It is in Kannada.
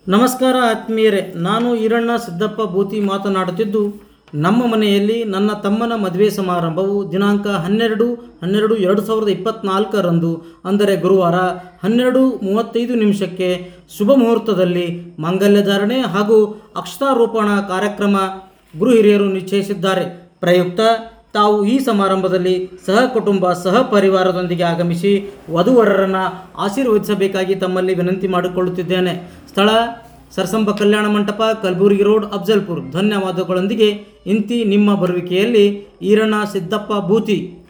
ನಮಸ್ಕಾರ ಆತ್ಮೀಯರೇ ನಾನು ಈರಣ್ಣ ಸಿದ್ದಪ್ಪ ಬೂತಿ ಮಾತನಾಡುತ್ತಿದ್ದು ನಮ್ಮ ಮನೆಯಲ್ಲಿ ನನ್ನ ತಮ್ಮನ ಮದುವೆ ಸಮಾರಂಭವು ದಿನಾಂಕ ಹನ್ನೆರಡು ಹನ್ನೆರಡು ಎರಡು ಸಾವಿರದ ಇಪ್ಪತ್ತ್ನಾಲ್ಕರಂದು ಅಂದರೆ ಗುರುವಾರ ಹನ್ನೆರಡು ಮೂವತ್ತೈದು ನಿಮಿಷಕ್ಕೆ ಶುಭ ಮುಹೂರ್ತದಲ್ಲಿ ಮಾಂಗಲ್ಯಧಾರಣೆ ಹಾಗೂ ಅಕ್ಷತಾರೋಪಣ ಕಾರ್ಯಕ್ರಮ ಗುರು ಹಿರಿಯರು ನಿಶ್ಚಯಿಸಿದ್ದಾರೆ ಪ್ರಯುಕ್ತ ತಾವು ಈ ಸಮಾರಂಭದಲ್ಲಿ ಸಹ ಕುಟುಂಬ ಸಹ ಪರಿವಾರದೊಂದಿಗೆ ಆಗಮಿಸಿ ವಧುವರರನ್ನು ಆಶೀರ್ವದಿಸಬೇಕಾಗಿ ತಮ್ಮಲ್ಲಿ ವಿನಂತಿ ಮಾಡಿಕೊಳ್ಳುತ್ತಿದ್ದೇನೆ ಸ್ಥಳ ಸರಸಂಬ ಕಲ್ಯಾಣ ಮಂಟಪ ಕಲಬುರಗಿ ರೋಡ್ ಅಫ್ಜಲ್ಪುರ್ ಧನ್ಯವಾದಗಳೊಂದಿಗೆ ಇಂತಿ ನಿಮ್ಮ ಬರುವಿಕೆಯಲ್ಲಿ ಈರಣ್ಣ ಸಿದ್ದಪ್ಪ ಬೂತಿ